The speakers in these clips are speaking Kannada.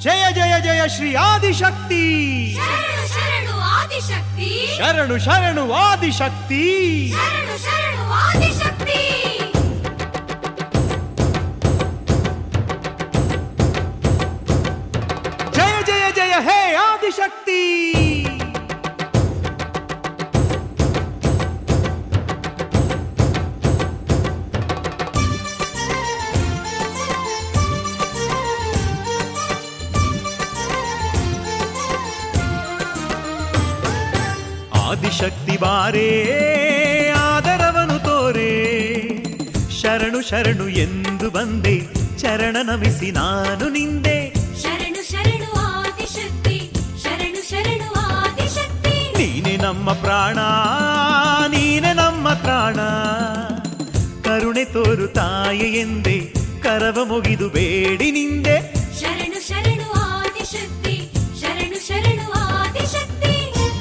ಜಯ ಜಯ ಜಯ ಶ್ರೀ ಆದಿಶಕ್ತಿ ಶರಣು ಶರಣು ಆದಿಶಕ್ತಿ ಶರಣು ಶರಣು ಆದಿಶಕ್ತಿ ಶರಣು ಶರಣು ಆದಿಶಕ್ತಿ ಜಯ ಜಯ ಜಯ ಹೇ ಆದಿಶಕ್ತಿ ಆದಿಶಕ್ತಿ ಬಾರೇ ಆದರವನು ತೋರೆ ಶರಣು ಶರಣು ಎಂದು ಬಂದೆ ಚರಣ ನಮಿಸಿ ನಾನು ನಿಂದೆ ಶರಣು ಶರಣು ಆದಿಶಕ್ತಿ ಶರಣು ಶರಣು ಆದಿಶಕ್ತಿ ನೀನೆ ನಮ್ಮ ಪ್ರಾಣ ನೀನೆ ನಮ್ಮ ಪ್ರಾಣ ಕರುಣೆ ತೋರು ತಾಯಿ ಎಂದೆ ಕರವ ಮುಗಿದು ಬೇಡಿ ನಿಂದೆ ಶರಣು ಶರಣು ಆದಿಶಕ್ತಿ ಶರಣು ಶರಣು ಆದಿಶಕ್ತಿ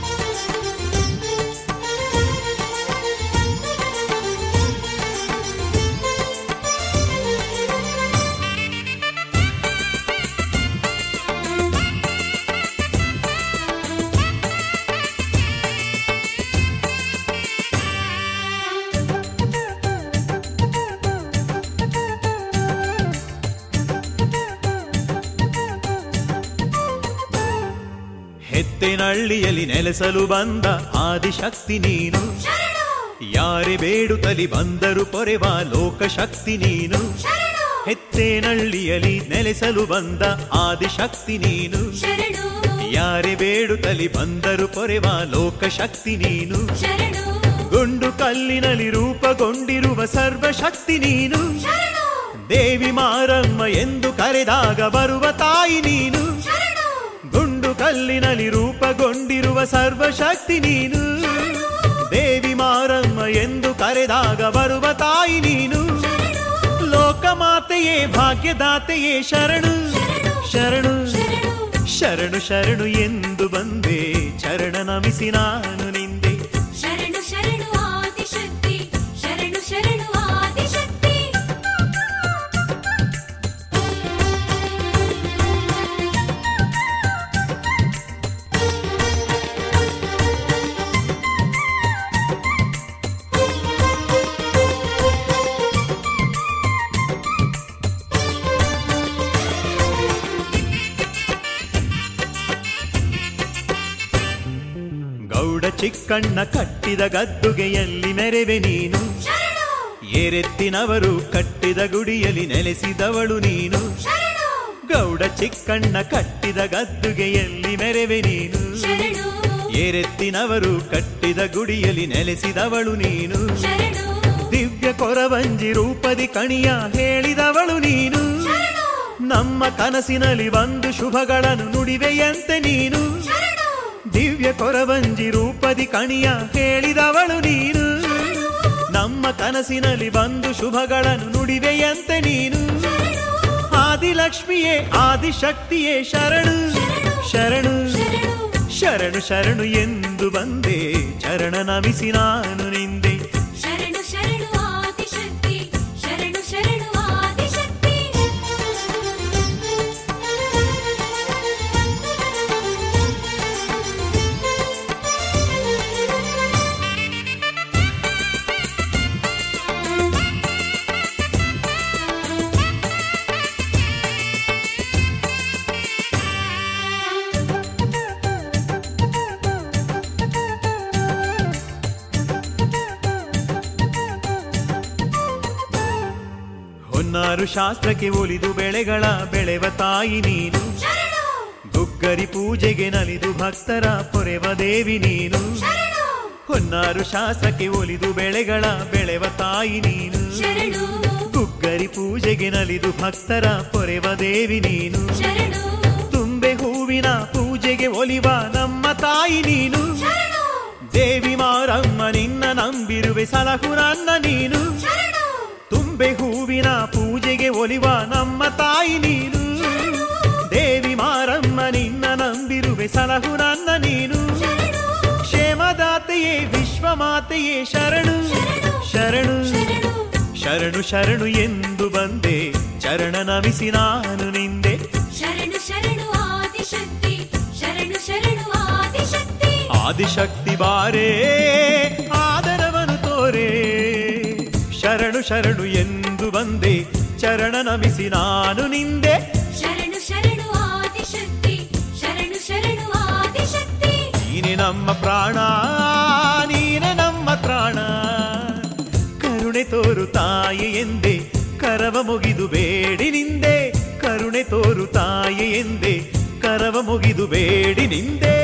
ಹೆತ್ತೆನಳ್ಳಿಯಲ್ಲಿ ನೆಲೆಸಲು ಬಂದ ಆದಿಶಕ್ತಿ ನೀನು ಶರಣು ಯಾರೇ ಬೇಡುತ್ತಲಿ ಬಂದರು ಪೊರೆವ ಲೋಕಶಕ್ತಿ ನೀನು ಶರಣು ಹೆತ್ತೇನಳ್ಳಿಯಲ್ಲಿ ನೆಲೆಸಲು ಬಂದ ಆದಿಶಕ್ತಿ ನೀನು ಶರಣು ಯಾರೇ ಬೇಡುತ್ತಲಿ ಬಂದರು ಪೊರೆವ ಲೋಕಶಕ್ತಿ ನೀನು ಶರಣು ಗುಂಡು ಕಲ್ಲಿನಲ್ಲಿ ರೂಪಗೊಂಡಿರುವ ಸರ್ವಶಕ್ತಿ ನೀನು ಶರಣು ದೇವಿ ಮಾರಮ್ಮ ಎಂದು ಕರೆದಾಗ ಬರುವ ತಾಯಿ ನೀನು ಶರಣು ಗುಂಡು ಕಲ್ಲಿನಲ್ಲಿ ರೂಪಗೊಂಡಿರುವ ಸರ್ವಶಕ್ತಿ ನೀನು ದೇವಿ ಮಾರಮ್ಮ ಎಂದು ಕರೆದಾಗ ಬರುವ ತಾಯಿ ನೀನು ಲೋಕಮಾತೆಯೇ ಭಾಗ್ಯದಾತೆಯೇ ಶರಣು ಶರಣು ಶರಣು ಶರಣು ಶರಣು ಎಂದು ಬಂದೆ ಚರಣ ನಮಿಸಿ ನಾನು ನಿಂದೆ ಶರಣು ಶರಣು ಆದಿಶಕ್ತಿ ಶರಣು ಶರಣು ಆದಿಶಕ್ತಿ ಗೌಡ ಚಿಕ್ಕಣ್ಣ ಕಟ್ಟಿದ ಗದ್ದುಗೆಯಲ್ಲಿ ಮೆರೆವೆ ನೀನು ಶರಣು ಏರೆತ್ತಿನವರು ಕಟ್ಟಿದ ಗುಡಿಯಲ್ಲಿ ನೆಲೆಸಿದವಳು ನೀನು ಶರಣು ಗೌಡ ಚಿಕ್ಕಣ್ಣ ಕಟ್ಟಿದ ಗದ್ದುಗೆಯಲ್ಲಿ ಮೆರೆವೆ ನೀನು ಶರಣು ಏರೆತ್ತಿನವರು ಕಟ್ಟಿದ ಗುಡಿಯಲ್ಲಿ ನೆಲೆಸಿದವಳು ನೀನು ಶರಣು ದಿವ್ಯ ಕೊರವಂಜಿ ರೂಪದಿ ಕಣಿಯ ಹೇಳಿದವಳು ನೀನು ಶರಣು ನಮ್ಮ ಕನಸಿನಲ್ಲಿ ಒಂದು ಶುಭಗಳನ್ನು ನುಡಿವೆಯಂತೆ ನೀನು ಶರಣು ದಿವ್ಯ ಕೊರವಂಜಿ ರೂಪದಿ ಕಣಿಯ ಹೇಳಿದವಳು ನೀನು ನಮ್ಮ ಕನಸಿನಲ್ಲಿ ಬಂದು ಶುಭಗಳನ್ನು ನುಡಿವೆಯಂತೆ ನೀನು ಆದಿಲಕ್ಷ್ಮಿಯೇ ಆದಿಶಕ್ತಿಯೇ ಶರಣು ಶರಣು ಶರಣು ಶರಣು ಶರಣು ಎಂದು ಬಂದೆ ಚರಣ ನಮಿಸಿ ನಾನು ನಿಂದೆ ಶರಣು ಶರಣು ಆದಿಶಕ್ತಿ ಶರಣು ಶರಣು ಆದಿಶಕ್ತಿ ಹೊನ್ನಾರು ಶಾಸ್ತ್ರಕ್ಕೆ ಒಲಿದು ಬೆಳೆಗಳ ಬೆಳೆವ ತಾಯಿ ನೀನು ಶರಣು ಗುಗ್ಗರಿ ಪೂಜೆಗೆ ನಲಿದು ಭಕ್ತರ ಪೊರೆವ ದೇವಿ ನೀನು ಶರಣು ಹೊನ್ನಾರು ಶಾಸ್ತ್ರಕ್ಕೆ ಒಲಿದು ಬೆಳೆಗಳ ಬೆಳೆವ ತಾಯಿ ನೀನು ಶರಣು ಗುಗ್ಗರಿ ಪೂಜೆಗೆ ನಲಿದು ಭಕ್ತರ ಪೊರೆವ ದೇವಿ ನೀನು ಶರಣು ತುಂಬೆ ಹೂವಿನ ಪೂಜೆಗೆ ಒಲಿವ ನಮ್ಮ ತಾಯಿ ನೀನು ಶರಣು ದೇವಿ ಮಾರಮ್ಮ ನಿನ್ನ ನಂಬಿರುವೆ ಸಲಹು ನನ್ನ ನೀನು ಶರಣು ತುಂಬೆ ಹೂವಿನ ಪೂಜೆಗೆ ಒಲಿವ ನಮ್ಮ ತಾಯಿ ನೀನು ದೇವಿ ಮಾರಮ್ಮ ನಿನ್ನ ನಂಬಿರುವೆ ಸಲಹು ನನ್ನ ನೀನು ಕ್ಷೇಮದಾತೆಯೇ ವಿಶ್ವಮಾತೆಯೇ ಶರಣು ಶರಣು ಶರಣು ಶರಣು ಶರಣು ಎಂದು ಬಂದೆ ಚರಣ ನಮಿಸಿ ನಾನು ನಿಂದೆ ಶರಣು ಶರಣು ಆದಿಶಕ್ತಿ ಬಾರೇ ಆದರವನು ತೋರೆ ಶರಣು ಶರಣು ಎಂದು ಬಂದೆ ಚರಣ ನಮಿಸಿ ನಾನು ನಿಂದೆ ಶರಣು ಶರಣು ಆದಿಶಕ್ತಿ ಶರಣು ಶರಣು ಆದಿಶಕ್ತಿ ನೀನೆ ನಮ್ಮ ಪ್ರಾಣ ನೀನೆ ನಮ್ಮ ತ್ರಾಣ ಕರುಣೆ ತೋರು ತಾಯಿ ಎಂದೆ ಕರವ ಮುಗಿದು ಬೇಡಿ ನಿಂದೆ ಕರುಣೆ ತೋರು ತಾಯಿ ಎಂದೆ ಕರವ ಮುಗಿದು ಬೇಡಿ ನಿಂದೆ